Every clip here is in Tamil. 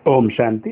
ஓம் சாந்தி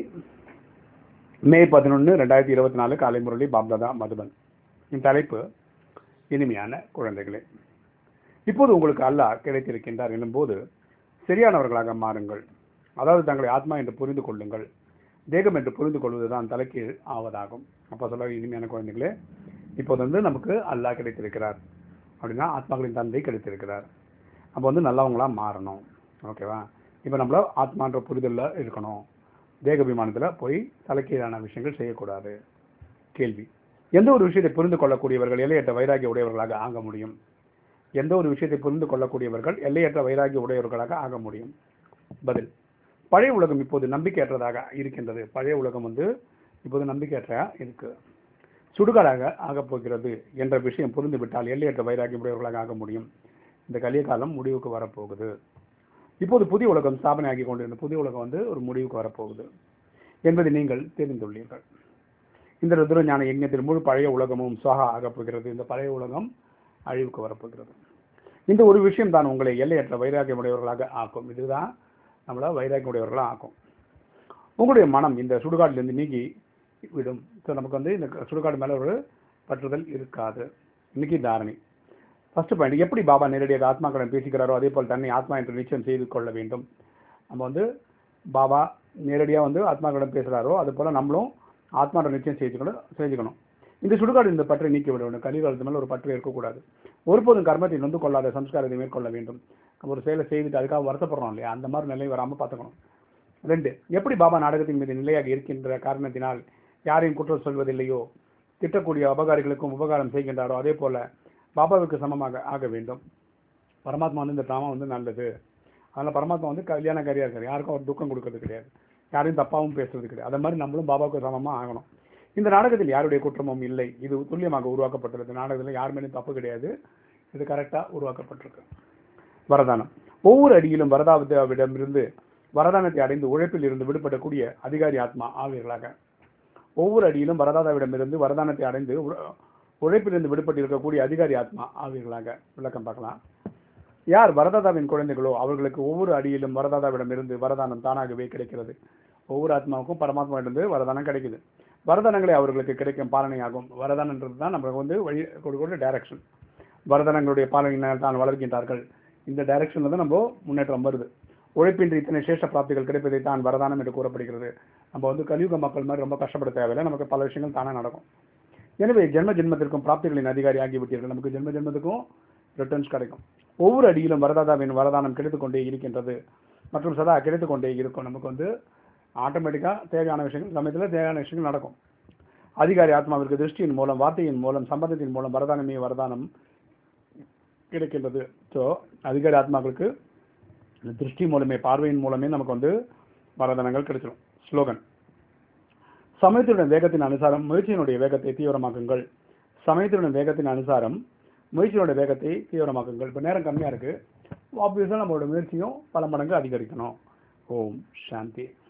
மே பதினொன்று ரெண்டாயிரத்தி இருபத்தி நாலு காலை முரளி பாப்தாதா மதுபன் இந்த தலைப்பு இனிமையான குழந்தைகளே இப்போது உங்களுக்கு அல்லாஹ் கிடைத்திருக்கின்றார் என்னும்போது சரியானவர்களாக மாறுங்கள் அதாவது தங்களை ஆத்மா என்று புரிந்து கொள்ளுங்கள் தேகம் என்று புரிந்து கொள்வதுதான் தலைக்கீழ் ஆவதாகும் அப்போ சொல்ல இனிமையான குழந்தைகளே இப்போது வந்து நமக்கு அல்லாஹ் கிடைத்திருக்கிறார் அப்படின்னா ஆத்மாக்களின் தந்தை கிடைத்திருக்கிறார் அப்போ வந்து நல்லவங்களா மாறணும் ஓகேவா இப்போ நம்மள ஆத்மான்ற புரிதலில் இருக்கணும் தேகபிமானத்தில் போய் தலைக்கீழான விஷயங்கள் செய்யக்கூடாது கேள்வி எந்த ஒரு விஷயத்தை புரிந்து கொள்ளக்கூடியவர்கள் எல்லையற்ற வைராகிய உடையவர்களாக ஆக முடியும் எந்த ஒரு விஷயத்தை புரிந்து கொள்ளக்கூடியவர்கள் எல்லையற்ற வைராகிய உடையவர்களாக ஆக முடியும் பதில் பழைய உலகம் இப்போது நம்பிக்கையற்றதாக இருக்கின்றது பழைய உலகம் வந்து இப்போது நம்பிக்கையற்ற இருக்கு சுடுகாடாக ஆகப் போகிறது என்ற விஷயம் புரிந்துவிட்டால் எல்லையற்ற வைராகிய உடையவர்களாக ஆக முடியும் இந்த கலிய காலம் முடிவுக்கு வரப்போகுது இப்போது புதிய உலகம் ஸ்தாபனை ஆகி கொண்டிருந்த புதிய உலகம் வந்து ஒரு முடிவுக்கு வரப்போகுது என்பதை நீங்கள் தெரிந்துள்ளீர்கள் இந்த ருத்ர ஞான யஜ்ஞத்தில் முழு பழைய உலகமும் சுவாகா ஆகப் போகிறது இந்த பழைய உலகம் அழிவுக்கு வரப்போகிறது இந்த ஒரு விஷயம் தான் உங்களை எல்லையற்ற வைராகியம் உடையவர்களாக ஆக்கும் இதுதான் நம்மளை வைராகியம் உடையவர்களாக ஆக்கும் உங்களுடைய மனம் இந்த சுடுகாட்டிலிருந்து நீங்கி விடும் ஸோ நமக்கு வந்து இந்த சுடுகாடு மேலே ஒரு பற்றுதல் இருக்காது இன்னைக்கு தாரணை ஃபர்ஸ்ட் பாயிண்ட் எப்படி பாபா நேரடியாக ஆத்மாக்களிடம் பேசிக்கிறாரோ அதே போல் தன்னை ஆத்மா என்று நிச்சயம் செய்து கொள்ள வேண்டும் நம்ம வந்து பாபா நேரடியாக வந்து ஆத்மாக்களிடம் பேசுகிறாரோ அது போல் நம்மளும் ஆத்மாவோட நிச்சயம் செய்துக்கணும் செஞ்சுக்கணும் இந்த சுடுகாடு இந்த பற்றை நீக்கி விட வேண்டும் கலிகாலத்து மேலே ஒரு பற்று இருக்கக்கூடாது ஒருபோதும் கர்மத்தை நொந்து கொள்ளாத சம்ஸ்காரத்தை மேற்கொள்ள வேண்டும் நம்ம ஒரு செயலை செய்துட்டு அதுக்காக வருத்தப்படுறோம் இல்லையா அந்த மாதிரி நிலை வராமல் பார்த்துக்கணும் ரெண்டு எப்படி பாபா நாடகத்தின் மீது நிலையாக இருக்கின்ற காரணத்தினால் யாரையும் குற்றம் சொல்வதில்லையோ திட்டக்கூடிய அபகாரிகளுக்கும் உபகாரம் செய்கின்றாரோ அதே போல பாபாவுக்கு சமமாக ஆக வேண்டும் பரமாத்மா வந்து இந்த ட்ராமா வந்து நல்லது அதனால் பரமாத்மா வந்து கல்யாணக்காரியாக இருக்கார் யாருக்கும் அவர் துக்கம் கொடுக்கறது கிடையாது யாரையும் தப்பாகவும் பேசுறது கிடையாது அதே மாதிரி நம்மளும் பாபாவுக்கு சமமாக ஆகணும் இந்த நாடகத்தில் யாருடைய குற்றமும் இல்லை இது துல்லியமாக உருவாக்கப்பட்டுள்ளது நாடகத்தில் யார் மேலேயும் தப்பு கிடையாது இது கரெக்டாக உருவாக்கப்பட்டிருக்கு வரதானம் ஒவ்வொரு அடியிலும் வரதாவிடமிருந்து வரதானத்தை அடைந்து உழைப்பில் இருந்து விடுபடக்கூடிய அதிகாரி ஆத்மா ஆவீர்களாக ஒவ்வொரு அடியிலும் வரதாதாவிடமிருந்து வரதானத்தை அடைந்து உழைப்பிலிருந்து விடுபட்டு இருக்கக்கூடிய அதிகாரி ஆத்மா ஆவீர்களாக விளக்கம் பார்க்கலாம் யார் வரதாதாவின் குழந்தைகளோ அவர்களுக்கு ஒவ்வொரு அடியிலும் வரதாதாவிடமிருந்து வரதானம் தானாகவே கிடைக்கிறது ஒவ்வொரு ஆத்மாவுக்கும் பரமாத்மாவிலிருந்து வரதானம் கிடைக்குது வரதானங்களே அவர்களுக்கு கிடைக்கும் பாலனையாகும் வரதானன்றது தான் நம்மளுக்கு வந்து வழி கொடுக்கக்கூடிய டைரக்ஷன் வரதானங்களுடைய பாலனையினால் தான் வளர்க்கின்றார்கள் இந்த டைரக்ஷன்ல தான் நம்ம முன்னேற்றம் வருது உழைப்பின்றி இத்தனை சேஷ பிராப்திகள் கிடைப்பதை தான் வரதானம் என்று கூறப்படுகிறது நம்ம வந்து கலியுக மக்கள் மாதிரி ரொம்ப கஷ்டப்பட தேவையில்லை நமக்கு பல விஷயங்கள் தானே நடக்கும் எனவே ஜென்ம ஜென்மத்திற்கும் பிராப்திகளின் அதிகாரி ஆகிவிட்டீர்கள் நமக்கு ஜென்ம ஜென்மத்துக்கும் ரிட்டர்ன்ஸ் கிடைக்கும் ஒவ்வொரு அடியிலும் வரதாதாவின் வரதானம் கிடைத்துக் கொண்டே இருக்கின்றது மற்றும் சதா கிடைத்துக் கொண்டே இருக்கும் நமக்கு வந்து ஆட்டோமேட்டிக்காக தேவையான விஷயங்கள் சமயத்தில் தேவையான விஷயங்கள் நடக்கும் அதிகாரி ஆத்மாவிற்கு திருஷ்டியின் மூலம் வார்த்தையின் மூலம் சம்பந்தத்தின் மூலம் வரதானமே வரதானம் கிடைக்கின்றது ஸோ அதிகாரி ஆத்மாக்களுக்கு திருஷ்டி மூலமே பார்வையின் மூலமே நமக்கு வந்து வரதானங்கள் கிடைச்சிடும் ஸ்லோகன் சமயத்தினுடைய வேகத்தின் அனுசாரம் முயற்சியினுடைய வேகத்தை தீவிரமாக்குங்கள் சமயத்தினுடைய வேகத்தின் அனுசாரம் முயற்சியோட வேகத்தை தீவிரமாக்குங்கள் இப்போ நேரம் கம்மியாக இருக்குது ஆப்வியஸாக நம்மளோட முயற்சியும் பல மடங்கு அதிகரிக்கணும் ஓம் சாந்தி